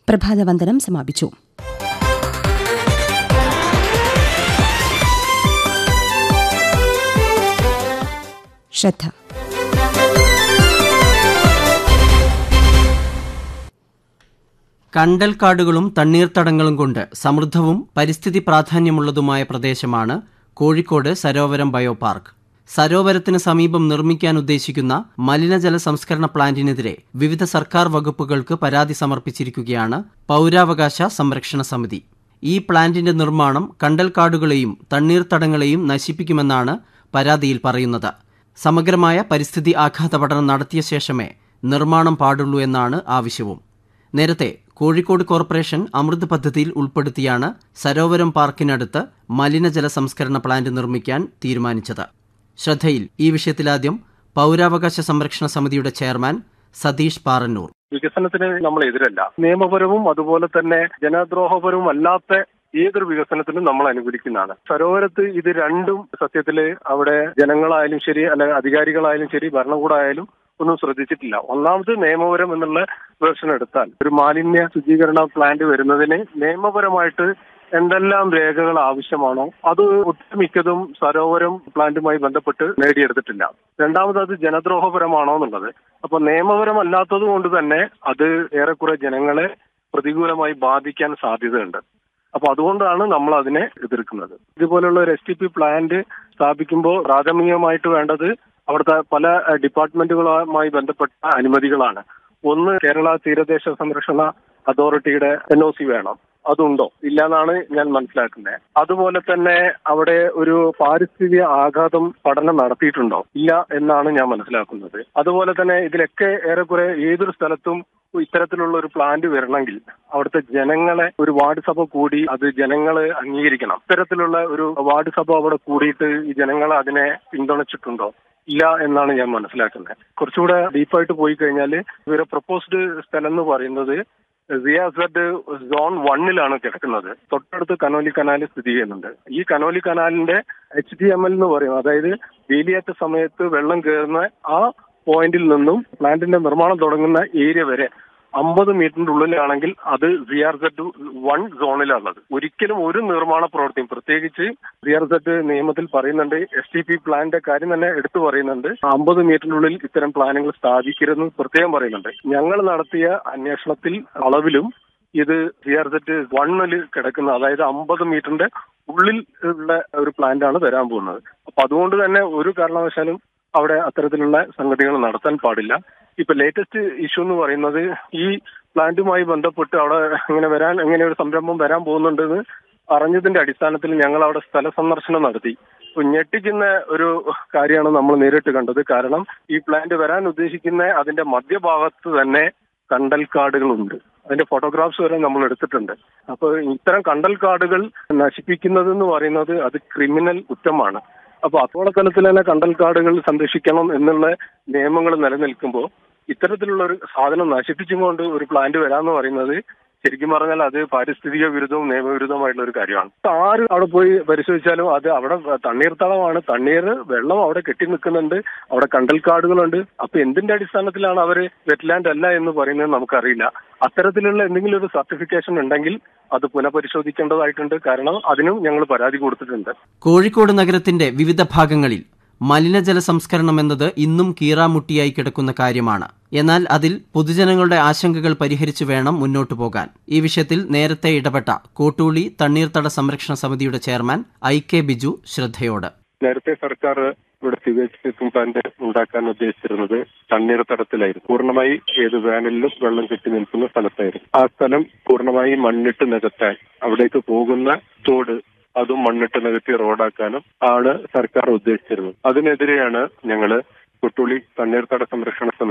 പ്രഭാതവന്ദനം സമാപിച്ചു ശ്രദ്ധ കണ്ടൽക്കാടുകളും തണ്ണീർത്തടങ്ങളും കൊണ്ട് സമൃദ്ധവും പരിസ്ഥിതി പ്രാധാന്യമുള്ളതുമായ പ്രദേശമാണ് കോഴിക്കോട് സരോവരം ബയോ പാർക്ക് സരോവരത്തിന് സമീപം നിർമ്മിക്കാൻ ഉദ്ദേശിക്കുന്ന മലിനജല സംസ്കരണ പ്ലാന്റിനെതിരെ വിവിധ സർക്കാർ വകുപ്പുകൾക്ക് പരാതി സമർപ്പിച്ചിരിക്കുകയാണ് പൗരാവകാശ സംരക്ഷണ സമിതി ഈ പ്ലാന്റിന്റെ നിർമ്മാണം കണ്ടൽക്കാടുകളെയും തണ്ണീർത്തടങ്ങളെയും നശിപ്പിക്കുമെന്നാണ് പരാതിയിൽ പറയുന്നത് സമഗ്രമായ പരിസ്ഥിതി ആഘാത പഠനം നടത്തിയ ശേഷമേ നിർമ്മാണം പാടുള്ളൂ എന്നാണ് ആവശ്യവും നേരത്തെ കോഴിക്കോട് കോർപ്പറേഷൻ അമൃത് പദ്ധതിയിൽ ഉൾപ്പെടുത്തിയാണ് സരോവരം പാർക്കിനടുത്ത് മലിനജല സംസ്കരണ പ്ലാന്റ് നിർമ്മിക്കാൻ തീരുമാനിച്ചത് ശ്രദ്ധയിൽ ഈ വിഷയത്തിലാദ്യം പൗരാവകാശ സംരക്ഷണ സമിതിയുടെ ചെയർമാൻ സതീഷ് പാറന്നൂർ വികസനത്തിന് നമ്മൾ എതിരല്ല നിയമപരവും അതുപോലെ തന്നെ ജനദ്രോഹപരവും അല്ലാത്ത ഏതൊരു വികസനത്തിനും നമ്മൾ അനുകൂലിക്കുന്നതാണ് സരോവരത്ത് ഇത് രണ്ടും സത്യത്തില് അവിടെ ജനങ്ങളായാലും ശരി അല്ലെ അധികാരികളായാലും ശരി ഭരണകൂടമായാലും ഒന്നും ശ്രദ്ധിച്ചിട്ടില്ല ഒന്നാമത് നിയമപരം എന്നുള്ള വേർഷൻ എടുത്താൽ ഒരു മാലിന്യ ശുചീകരണ പ്ലാന്റ് വരുന്നതിന് നിയമപരമായിട്ട് എന്തെല്ലാം രേഖകൾ ആവശ്യമാണോ അത് ഒട്ടുമിക്കതും സരോവരം പ്ലാന്റുമായി ബന്ധപ്പെട്ട് നേടിയെടുത്തിട്ടില്ല രണ്ടാമത് അത് ജനദ്രോഹപരമാണോ എന്നുള്ളത് അപ്പൊ നിയമപരമല്ലാത്തത് കൊണ്ട് തന്നെ അത് ഏറെക്കുറെ ജനങ്ങളെ പ്രതികൂലമായി ബാധിക്കാൻ സാധ്യതയുണ്ട് അപ്പൊ അതുകൊണ്ടാണ് നമ്മൾ അതിനെ എതിർക്കുന്നത് ഇതുപോലുള്ള ഒരു എസ് ടി പി പ്ലാന്റ് സ്ഥാപിക്കുമ്പോൾ പ്രാഥമികമായിട്ട് വേണ്ടത് അവിടുത്തെ പല ഡിപ്പാർട്ട്മെന്റുകളുമായി ബന്ധപ്പെട്ട അനുമതികളാണ് ഒന്ന് കേരള തീരദേശ സംരക്ഷണ അതോറിറ്റിയുടെ എൻ ഒ സി വേണം അതുണ്ടോ ഇല്ലെന്നാണ് ഞാൻ മനസ്സിലാക്കുന്നത് അതുപോലെ തന്നെ അവിടെ ഒരു പാരിസ്ഥിതിക ആഘാതം പഠനം നടത്തിയിട്ടുണ്ടോ ഇല്ല എന്നാണ് ഞാൻ മനസ്സിലാക്കുന്നത് അതുപോലെ തന്നെ ഇതിലൊക്കെ ഏറെക്കുറെ ഏതൊരു സ്ഥലത്തും ഇത്തരത്തിലുള്ള ഒരു പ്ലാന്റ് വരണമെങ്കിൽ അവിടുത്തെ ജനങ്ങളെ ഒരു വാർഡ് സഭ കൂടി അത് ജനങ്ങളെ അംഗീകരിക്കണം ഇത്തരത്തിലുള്ള ഒരു വാർഡ് സഭ അവിടെ കൂടിയിട്ട് ഈ ജനങ്ങൾ അതിനെ പിന്തുണച്ചിട്ടുണ്ടോ ഇല്ല എന്നാണ് ഞാൻ മനസ്സിലാക്കുന്നത് കുറച്ചുകൂടെ ഡീപ്പായിട്ട് പോയി കഴിഞ്ഞാൽ ഇവരെ പ്രപ്പോസ്ഡ് സ്ഥലം എന്ന് പറയുന്നത് റിയാസഡ് സോൺ വണ്ണിലാണ് കിടക്കുന്നത് തൊട്ടടുത്ത് കനോലി കനാൽ സ്ഥിതി ചെയ്യുന്നുണ്ട് ഈ കനോലി കനാലിന്റെ എച്ച് ഡി എം എൽ എന്ന് പറയും അതായത് വേലിയേറ്റ സമയത്ത് വെള്ളം കയറുന്ന ആ പോയിന്റിൽ നിന്നും പ്ലാന്റിന്റെ നിർമ്മാണം തുടങ്ങുന്ന ഏരിയ വരെ അമ്പത് മീറ്ററിന്റെ ഉള്ളിലാണെങ്കിൽ അത് സി ആർ സെഡ് വൺ സോണിലാണുള്ളത് ഒരിക്കലും ഒരു നിർമ്മാണ പ്രവൃത്തിയും പ്രത്യേകിച്ച് സി ആർ സെഡ് നിയമത്തിൽ പറയുന്നുണ്ട് എസ് ടി പി പ്ലാന്റെ കാര്യം തന്നെ എടുത്തു പറയുന്നുണ്ട് അമ്പത് മീറ്ററിനുള്ളിൽ ഇത്തരം പ്ലാനുകൾ സ്ഥാപിക്കരുതെന്ന് പ്രത്യേകം പറയുന്നുണ്ട് ഞങ്ങൾ നടത്തിയ അന്വേഷണത്തിൽ അളവിലും ഇത് സി ആർ സെഡ് വണ്ണിൽ കിടക്കുന്ന അതായത് അമ്പത് മീറ്ററിന്റെ ഉള്ളിൽ ഉള്ള ഒരു പ്ലാന്റ് ആണ് വരാൻ പോകുന്നത് അപ്പൊ അതുകൊണ്ട് തന്നെ ഒരു കാരണവശാലും അവിടെ അത്തരത്തിലുള്ള സംഗതികൾ നടത്താൻ പാടില്ല ഇപ്പൊ ലേറ്റസ്റ്റ് ഇഷ്യൂ എന്ന് പറയുന്നത് ഈ പ്ലാന്റുമായി ബന്ധപ്പെട്ട് അവിടെ ഇങ്ങനെ വരാൻ ഇങ്ങനെ ഒരു സംരംഭം വരാൻ പോകുന്നുണ്ടെന്ന് അറിഞ്ഞതിന്റെ അടിസ്ഥാനത്തിൽ ഞങ്ങൾ അവിടെ സ്ഥല സന്ദർശനം നടത്തി അപ്പൊ ഞെട്ടിക്കുന്ന ഒരു കാര്യമാണ് നമ്മൾ നേരിട്ട് കണ്ടത് കാരണം ഈ പ്ലാന്റ് വരാൻ ഉദ്ദേശിക്കുന്ന അതിന്റെ മധ്യഭാഗത്ത് തന്നെ കണ്ടൽക്കാടുകളുണ്ട് അതിന്റെ ഫോട്ടോഗ്രാഫ്സ് വരെ നമ്മൾ എടുത്തിട്ടുണ്ട് അപ്പൊ ഇത്തരം കണ്ടൽക്കാടുകൾ നശിപ്പിക്കുന്നത് എന്ന് പറയുന്നത് അത് ക്രിമിനൽ കുറ്റമാണ് അപ്പൊ അപ്പോളത്തലത്തിൽ തന്നെ കണ്ടൽക്കാടുകൾ സംരക്ഷിക്കണം എന്നുള്ള നിയമങ്ങൾ നിലനിൽക്കുമ്പോൾ ഇത്തരത്തിലുള്ള ഒരു സാധനം നശിപ്പിച്ചുകൊണ്ട് ഒരു പ്ലാന്റ് വരാന്ന് പറയുന്നത് ശരിക്കും പറഞ്ഞാൽ അത് പാരിസ്ഥിതിക വിരുദ്ധവും നിയമവിരുദ്ധവുമായിട്ടുള്ള ഒരു കാര്യമാണ് ആര് അവിടെ പോയി പരിശോധിച്ചാലും അത് അവിടെ തണ്ണീർത്തടമാണ് തണ്ണീർ വെള്ളം അവിടെ കെട്ടി നിൽക്കുന്നുണ്ട് അവിടെ കണ്ടൽക്കാടുകളുണ്ട് അപ്പൊ എന്തിന്റെ അടിസ്ഥാനത്തിലാണ് അവർ വെറ്റ്ലാൻഡ് അല്ല എന്ന് പറയുന്നത് നമുക്കറിയില്ല അത്തരത്തിലുള്ള എന്തെങ്കിലും ഒരു സർട്ടിഫിക്കേഷൻ ഉണ്ടെങ്കിൽ അത് പുനഃപരിശോധിക്കേണ്ടതായിട്ടുണ്ട് കാരണം അതിനും ഞങ്ങൾ പരാതി കൊടുത്തിട്ടുണ്ട് കോഴിക്കോട് നഗരത്തിന്റെ വിവിധ ഭാഗങ്ങളിൽ മലിനജല സംസ്കരണം എന്നത് ഇന്നും കീറാമുട്ടിയായി കിടക്കുന്ന കാര്യമാണ് എന്നാൽ അതിൽ പൊതുജനങ്ങളുടെ ആശങ്കകൾ പരിഹരിച്ചു വേണം മുന്നോട്ടു പോകാൻ ഈ വിഷയത്തിൽ നേരത്തെ ഇടപെട്ട കോട്ടൂളി തണ്ണീർത്തട സംരക്ഷണ സമിതിയുടെ ചെയർമാൻ ഐ കെ ബിജു ശ്രദ്ധയോട് നേരത്തെ സർക്കാർ ഇവിടെ സിവേജ് ട്രീറ്റ്മെന്റ് പ്ലാന്റ് ഉണ്ടാക്കാൻ ഉദ്ദേശിച്ചിരുന്നത് തണ്ണീർത്തടത്തിലായിരുന്നു പൂർണ്ണമായി ഏത് വേനലിലും വെള്ളം കെട്ടി നിൽക്കുന്ന സ്ഥലത്തായിരുന്നു ആ സ്ഥലം പൂർണ്ണമായി മണ്ണിട്ട് നികത്താൻ അവിടേക്ക് പോകുന്ന തോട് അതും മണ്ണിട്ട് നികത്തി റോഡാക്കാനും ആണ് സർക്കാർ ഉദ്ദേശിച്ചിരുന്നത് അതിനെതിരെയാണ് ഞങ്ങള് കുട്ടുളി തണ്ണീർത്തട സംരക്ഷണ സമിതി